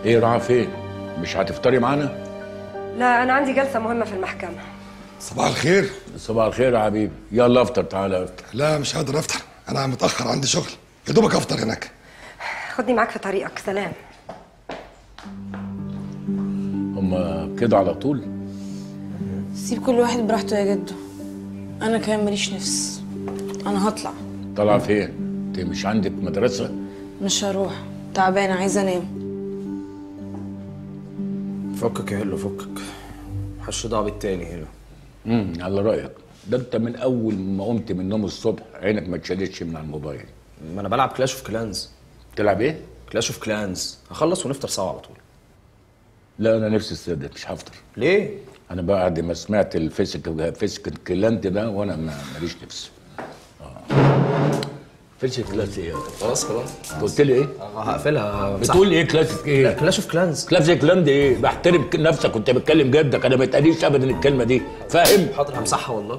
ايه رايحه فين مش هتفطري معانا لا انا عندي جلسه مهمه في المحكمه صباح الخير صباح الخير يا حبيبي يلا افطر تعالى افطر لا مش قادر افطر انا متاخر عندي شغل يا دوبك افطر هناك خدني معاك في طريقك سلام هما كده على طول سيب كل واحد براحته يا جدو انا كمان ماليش نفس انا هطلع طالعه فين انت مش عندك مدرسه مش هروح تعبانه عايزه انام فكك يا هلو فكك محدش دعوه بالتاني هلو امم على رايك ده انت من اول ما قمت من النوم الصبح عينك ما اتشالتش من على الموبايل ما انا بلعب كلاش اوف كلانز تلعب ايه كلاش اوف كلانز هخلص ونفطر سوا على طول لا انا نفسي السادة مش هفطر ليه انا بعد ما سمعت الفيسك فيسك كلاند ده وانا ما ماليش نفس اه فيسك كلاس ايه خلاص خلاص انت قلت لي ايه هقفلها بتقول ايه كلاسيك ايه كلاش اوف كلانز كلاسيك كلاند ايه بحترم نفسك كنت بتكلم جدك انا ما اتقاليش ابدا الكلمه دي فاهم حاضر همسحها والله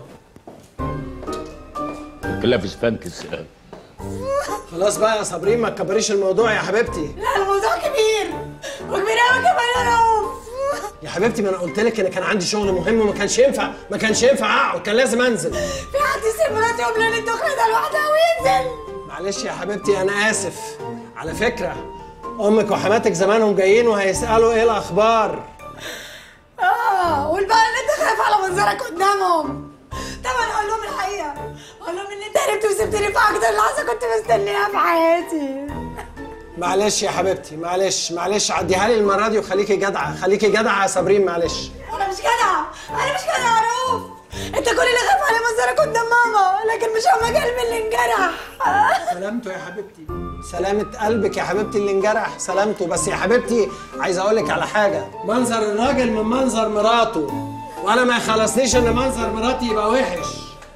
كلافس فانكس خلاص بقى يا صابرين ما تكبريش الموضوع يا حبيبتي لا الموضوع كبير وكبير قوي كمان يا رؤوف يا حبيبتي ما انا قلت لك ان كان عندي شغل مهم وما كانش ينفع ما كانش ينفع اقعد كان لازم انزل في حد يسيب مراتي يوم ليله الدخله ده لوحدها وينزل معلش يا حبيبتي انا اسف على فكره امك وحماتك زمانهم جايين وهيسالوا ايه الاخبار اه والبقى اللي انت خايف على منظرك قدامهم طبعا اقول لهم الحقيقه اقول لهم ان انت هربت وسبتني في اكتر لحظه كنت مستنيها في حياتي معلش يا حبيبتي معلش معلش عديها لي المره دي وخليكي جدعه خليكي جدعه يا صابرين معلش انا مش جدعه انا مش جدعه يا رؤوف انت كل اللي خايف على منظرك قدام ماما لكن مش همك قلبي اللي انجرح سلامته يا حبيبتي سلامة قلبك يا حبيبتي اللي انجرح سلامته بس يا حبيبتي عايز اقول لك على حاجة منظر الراجل من منظر مراته وانا ما يخلصنيش ان منظر مراتي يبقى وحش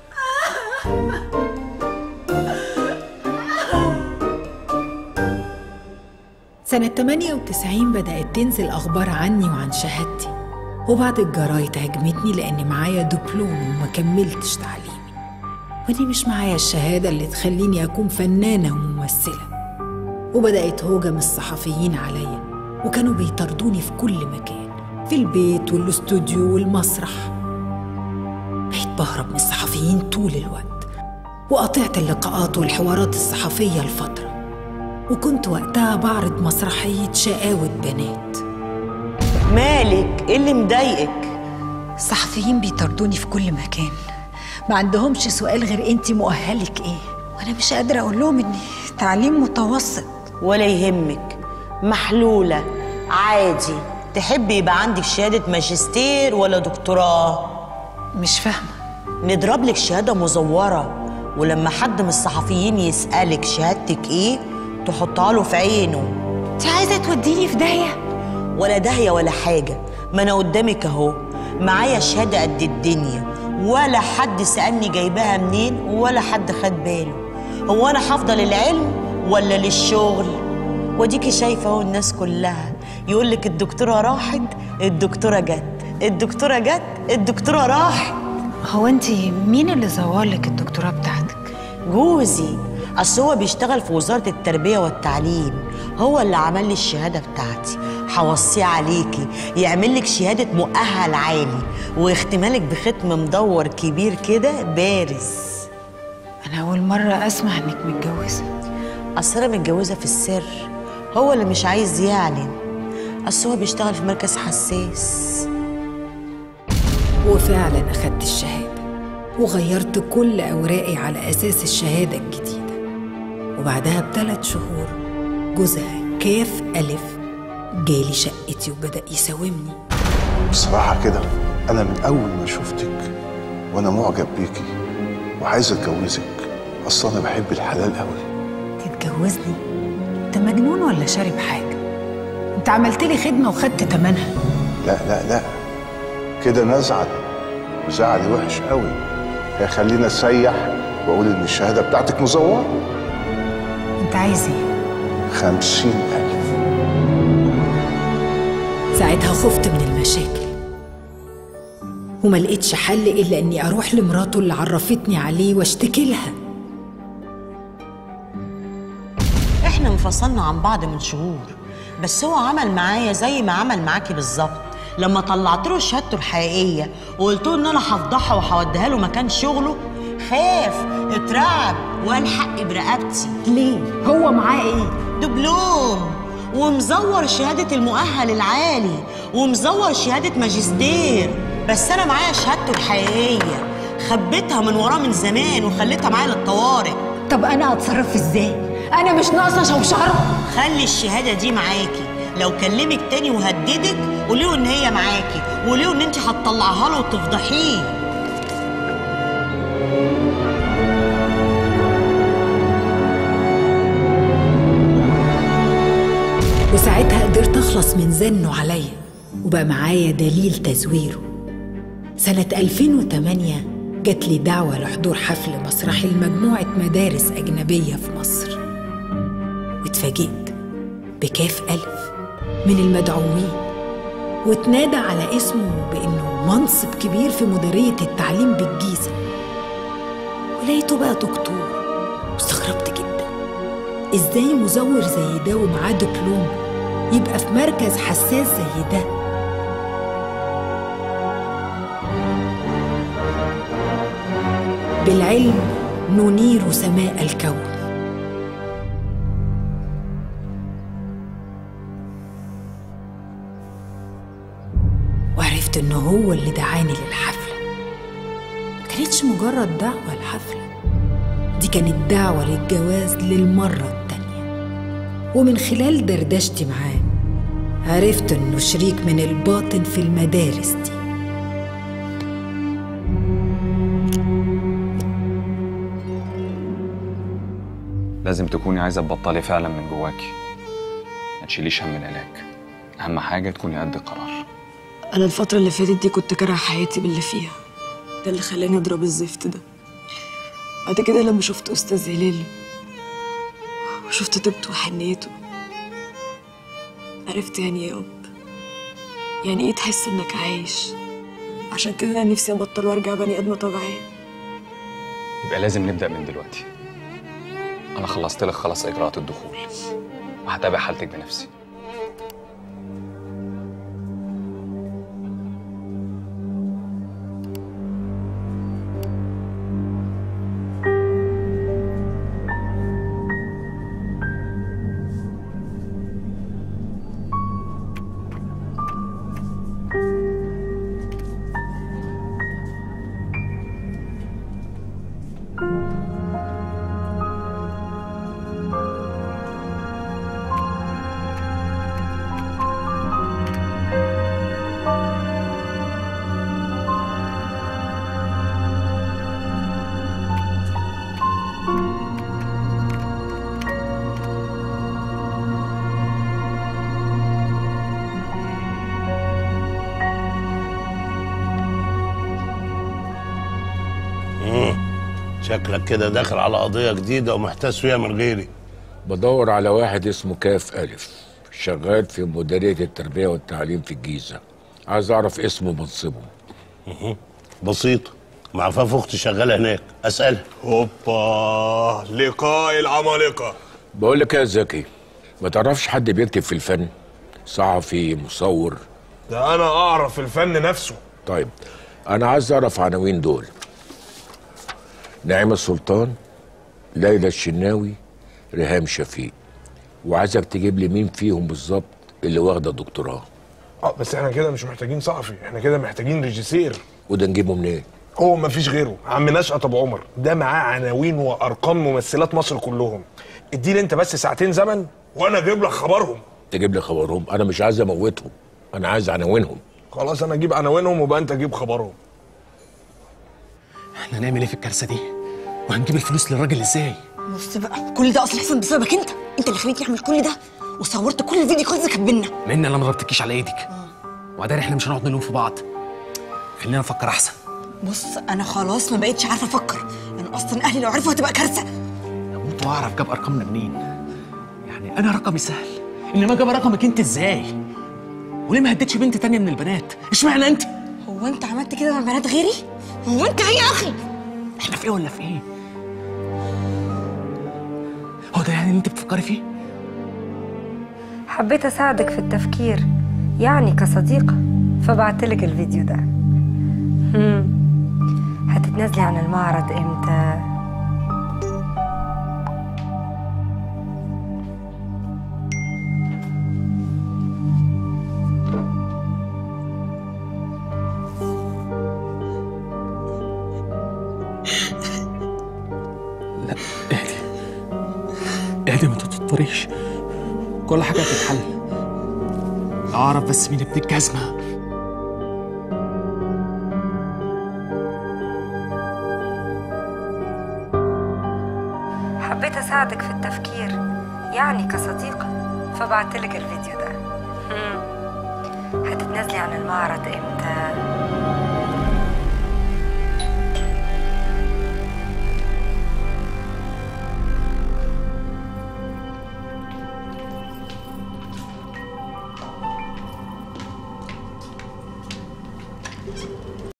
سنة 98 بدأت تنزل أخبار عني وعن شهادتي وبعض الجرايد هاجمتني لأني معايا دبلوم وما كملتش تعليمي وإني مش معايا الشهادة اللي تخليني أكون فنانة وممثلة وبدأت هوجم الصحفيين عليا وكانوا بيطردوني في كل مكان في البيت والاستوديو والمسرح بقيت بهرب من الصحفيين طول الوقت وقطعت اللقاءات والحوارات الصحفية لفترة وكنت وقتها بعرض مسرحية شقاوة بنات مالك ايه اللي مضايقك الصحفيين بيطردوني في كل مكان ما عندهمش سؤال غير انت مؤهلك ايه وانا مش قادرة اقول لهم اني تعليم متوسط ولا يهمك محلولة عادي تحبي يبقى عندك شهادة ماجستير ولا دكتوراه مش فاهمة نضرب لك شهادة مزورة ولما حد من الصحفيين يسألك شهادتك ايه تحطها له في عينه انت عايزة توديني في داهية ولا داهية ولا حاجة ما أنا قدامك أهو معايا شهادة قد الدنيا ولا حد سألني جايباها منين ولا حد خد باله هو أنا هفضل العلم ولا للشغل وديكي شايفة أهو الناس كلها يقول لك الدكتورة راحت الدكتورة جت الدكتورة جت الدكتورة راحت هو انت مين اللي زورلك الدكتوراه بتاعتك جوزي اصل هو بيشتغل في وزاره التربيه والتعليم هو اللي عمل لي الشهاده بتاعتي هوصيه عليكي يعمل لك شهاده مؤهل عالي ويختمها لك بختم مدور كبير كده بارز انا اول مرة اسمع انك متجوزة اصل انا متجوزه في السر هو اللي مش عايز يعلن اصل هو بيشتغل في مركز حساس وفعلا اخدت الشهادة وغيرت كل اوراقي على اساس الشهادة الجديدة وبعدها بثلاث شهور جوزها كاف ألف جالي شقتي وبدأ يساومني بصراحة كده أنا من أول ما شفتك وأنا معجب بيكي وعايز أتجوزك أصل أنا بحب الحلال أوي تتجوزني انت مجنون ولا شارب حاجة انت عملت لي خدمة وخدت تمنها لا لا لا كده نزعل وزعلي وحش قوي هيخليني أسيح وأقول إن الشهادة بتاعتك مزورة انت عايز ايه خمسين ألف ساعتها خفت من المشاكل وما لقيتش حل الا اني اروح لمراته اللي عرفتني عليه واشتكي لها احنا انفصلنا عن بعض من شهور بس هو عمل معايا زي ما عمل معاكي بالظبط لما طلعت له شهادته الحقيقيه وقلت له ان انا هفضحها وهوديها له مكان شغله خاف اترعب والحق برقبتي ليه هو معاه ايه دبلوم ومزور شهادة المؤهل العالي ومزور شهادة ماجستير بس أنا معايا شهادته الحقيقية خبيتها من وراه من زمان وخليتها معايا للطوارئ طب انا اتصرف ازاي انا مش ناقصه شوشره خلي الشهادة دي معاكي لو كلمك تاني وهددك قولي له ان هي معاكي وقولي له ان انت هتطلعها له وتفضحيه وساعتها قدرت أخلص من زنه عليا وبقى معايا دليل تزويره سنة 2008 جات لي دعوة لحضور حفل مسرحي لمجموعة مدارس أجنبية في مصر واتفاجئت بكاف ألف من المدعوين واتنادى على اسمه بإنه منصب كبير في مديرية التعليم بالجيزة ولقيته بقى دكتور واستغربت جدا ازاي مزور زي ده ومعاه دبلوم يبقى في مركز حساس زي ده بالعلم ننير سماء الكون وعرفت انه هو اللي دعاني للحفله ما كانتش مجرد دعوه لحفله دي كانت دعوه للجواز للمره التانيه ومن خلال دردشتي معاه عرفت انه شريك من الباطن في المدارس دي لازم تكوني عايزة تبطلي فعلا من جواكي ما تشيليش هم العلاج أهم حاجة تكوني قد القرار انا الفتره اللي فاتت دي كنت كاره حياتي باللي فيها ده اللي خلاني اضرب الزفت ده بعد كده لما شفت استاذ هلال وشفت طيبته وحنيته عرفت يعني ايه اب يعني ايه تحس انك عايش عشان كده انا نفسي ابطل وارجع بني ادمه طبيعيه يبقى لازم نبدأ من دلوقتي أنا خلصت لك خلاص إجراءات الدخول وهتابع حالتك بنفسي شكلك كده داخل على قضية جديدة ومحتاس فيها من غيري بدور على واحد اسمه كاف ألف شغال في مديرية التربية والتعليم في الجيزة عايز أعرف اسمه ومنصبه بسيط مع فاف اختي شغالة هناك اسألها هوبا لقاء العمالقة بقول لك إيه يا زكي ما تعرفش حد بيكتب في الفن صحفي مصور ده انا اعرف الفن نفسه طيب أنا عايز أعرف عناوين دول نعيمة السلطان ليلى الشناوي ريهام شفيق وعايزك تجيب لي مين فيهم بالظبط اللي واخده دكتوراه اه بس احنا كده مش محتاجين صحفي احنا كده محتاجين ريجيسير وده نجيبه منين هو مفيش غيره عم نشأت ابو عمر ده معاه عناوين وارقام ممثلات مصر كلهم اديني انت بس ساعتين زمن وانا اجيب لك خبرهم تجيب لي خبرهم انا مش عايز اموتهم انا عايز عناوينهم خلاص انا اجيب عناوينهم وبقى انت تجيب خبرهم احنا هنعمل ايه في الكارثه دي وهنجيب الفلوس للراجل ازاي بص بقى كل ده اصلا حصل بسببك انت انت اللي خليتني اعمل كل ده وصورت كل الفيديو كولز اللي كانت بينا من انا ما ضربتكيش على ايدك وبعدين احنا مش هنقعد نلوم في بعض خلينا نفكر احسن بص انا خلاص ما بقتش عارفه افكر انا اصلا اهلي لو عرفوا هتبقى كارثه اموت واعرف جاب ارقامنا منين يعني انا رقمي سهل انما جاب رقمك انت ازاي وليه ما هديتش بنت تانية من البنات اشمعنى انت هو انت عملت كده مع بنات غيري هو انت ايه يا اخي احنا في ايه ولا في ايه هو ده يعني اللي انت بتفكري فيه حبيت أساعدك في التفكير يعني كصديقة فبعتلك الفيديو ده هم. هتتنازلي عن المعرض امتى؟ لا اهدي اهدي ما تتوتريش كل حاجة هتتحل لو أعرف بس مين ابن الجزمة حبيت أساعدك في التفكير يعني كصديقة فبعتلك الفيديو ده هم. هتتنازلي عن المعرض امتى؟